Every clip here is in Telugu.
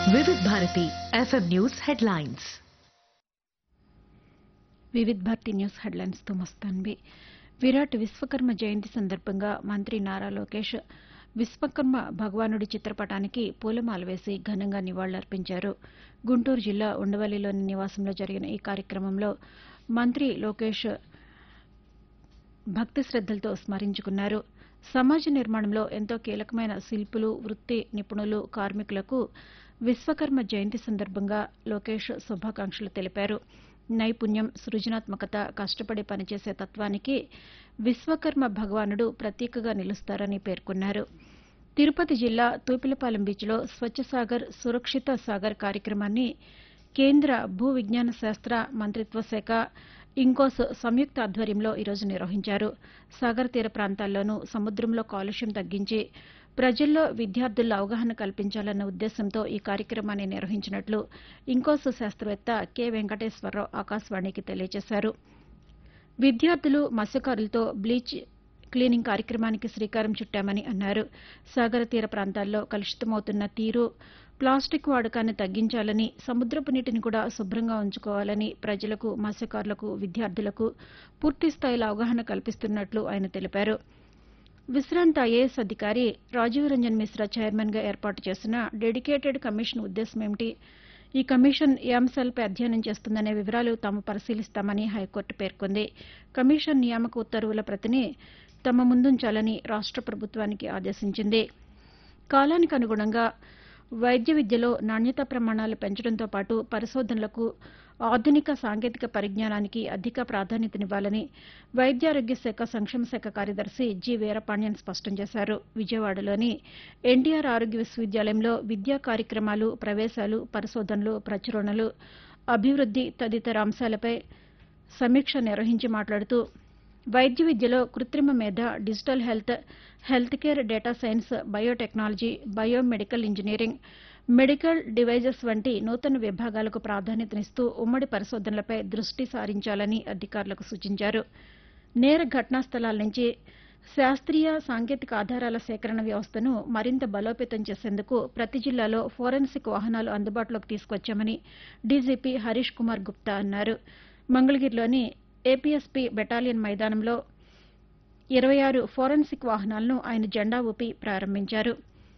Vividh Bharati FM news headlines Vividh Bharati news హెడ్లైన్స్తో మస్తాన్వి విరాట్ విశ్వకర్మ జయంతి సందర్భంగా మంత్రి నారా లోకేష్ విశ్వకర్మ భగవానుడి చిత్రపటానికి పూలమాల వేసి ఘనంగా నివాళులర్పించారు గుంటూరు జిల్లా ఉండవల్లిలోని నివాసంలో జరిగిన ఈ కార్యక్రమంలో మంత్రి లోకేష్ భక్తి శ్రద్దలతో స్మరించుకున్నారు సమాజ నిర్మాణంలో ఎంతో కీలకమైన శిల్పులు వృత్తి నిపుణులు కార్మికులకు విశ్వకర్మ జయంతి సందర్భంగా లోకేష్ శుభాకాంక్షలు తెలిపారు నైపుణ్యం సృజనాత్మకత కష్టపడి పనిచేసే తత్వానికి విశ్వకర్మ భగవానుడు ప్రతీకగా నిలుస్తారని పేర్కొన్నారు తిరుపతి జిల్లా తూపిలపాలెం బీచ్లో స్వచ్ఛ సాగర్ సురక్షిత సాగర్ కార్యక్రమాన్ని కేంద్ర భూ విజ్ఞాన శాస్త్ర మంత్రిత్వ శాఖ ఇంకోస్ సంయుక్త ఆధ్వర్యంలో ఈరోజు నిర్వహించారు సాగర్ తీర ప్రాంతాల్లోనూ సముద్రంలో కాలుష్యం తగ్గించి ప్రజల్లో విద్యార్థుల్లో అవగాహన కల్పించాలన్న ఉద్దేశంతో ఈ కార్యక్రమాన్ని నిర్వహించినట్లు ఇంకోస్ శాస్త్రవేత్త కె వెంకటేశ్వరరావు ఆకాశవాణికి తెలియజేశారు విద్యార్థులు మత్స్యకారులతో బ్లీచ్ క్లీనింగ్ కార్యక్రమానికి శ్రీకారం చుట్టామని అన్నారు సాగర తీర ప్రాంతాల్లో కలుషితమవుతున్న తీరు ప్లాస్టిక్ వాడకాన్ని తగ్గించాలని సముద్రపు నీటిని కూడా శుభ్రంగా ఉంచుకోవాలని ప్రజలకు మత్స్యకారులకు విద్యార్థులకు పూర్తి స్థాయిలో అవగాహన కల్పిస్తున్నట్లు ఆయన తెలిపారు విశ్రాంత ఐఏఎస్ అధికారి రాజీవ్ రంజన్ మిశ్రా చైర్మన్ గా ఏర్పాటు చేసిన డెడికేటెడ్ కమిషన్ ఉద్దేశం ఏమిటి ఈ కమిషన్ ఏ అంశాలపై అధ్యయనం చేస్తుందనే వివరాలు తాము పరిశీలిస్తామని హైకోర్టు పేర్కొంది కమిషన్ నియామక ఉత్తర్వుల ప్రతిని తమ ముందుంచాలని రాష్ట ప్రభుత్వానికి ఆదేశించింది కాలానికి అనుగుణంగా వైద్య విద్యలో నాణ్యతా ప్రమాణాలు పెంచడంతో పాటు పరిశోధనలకు ఆధునిక సాంకేతిక పరిజ్ఞానానికి అధిక ప్రాధాన్యతనివ్వాలని వైద్యారోగ్య శాఖ సంక్షేమ శాఖ కార్యదర్శి జి వీరపాండ్యన్ స్పష్టం చేశారు విజయవాడలోని ఎన్టీఆర్ ఆరోగ్య విశ్వవిద్యాలయంలో విద్యా కార్యక్రమాలు ప్రవేశాలు పరిశోధనలు ప్రచురణలు అభివృద్ది తదితర అంశాలపై సమీక్ష నిర్వహించి మాట్లాడుతూ వైద్య విద్యలో కృత్రిమ మేధ digital health health care data science biotechnology biomedical engineering medical devices వంటి నూతన విభాగాలకు ప్రాధాన్యతనిస్తూ ఉమ్మడి పరిశోధనలపై దృష్టి సారించాలని అధికారులకు సూచించారు నేర ఘటనా స్థలాల నుంచి శాస్త్రీయ సాంకేతిక ఆధారాల సేకరణ వ్యవస్థను మరింత బలోపేతం చేసేందుకు ప్రతి జిల్లాలో ఫోరెన్సిక్ వాహనాలు అందుబాటులోకి తీసుకొచ్చామని డీజీపీ హరీష్ కుమార్ గుప్తా అన్నారు మంగళగిరిలోని ఏపీఎస్పీ బెటాలియన్ మైదానంలో ఇరవై ఆరు ఫోరెన్సిక్ వాహనాలను ఆయన జెండా ఊపి ప్రారంభించారు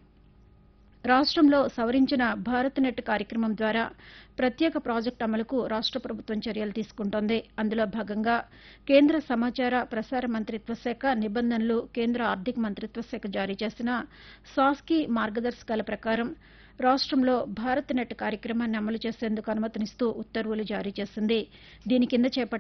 రాష్టంలో సవరించిన భారత్ నెట్ కార్యక్రమం ద్వారా ప్రత్యేక ప్రాజెక్టు అమలుకు రాష్ట ప్రభుత్వం చర్యలు తీసుకుంటోంది అందులో భాగంగా కేంద్ర సమాచార ప్రసార మంత్రిత్వ శాఖ నిబంధనలు కేంద్ర ఆర్థిక మంత్రిత్వ శాఖ జారీ చేసిన సాస్కీ మార్గదర్శకాల ప్రకారం రాష్టంలో భారత్ నెట్ కార్యక్రమాన్ని అమలు చేసేందుకు అనుమతినిస్తూ ఉత్తర్వులు జారీ చేసింది దీని కింద చేపట్టిన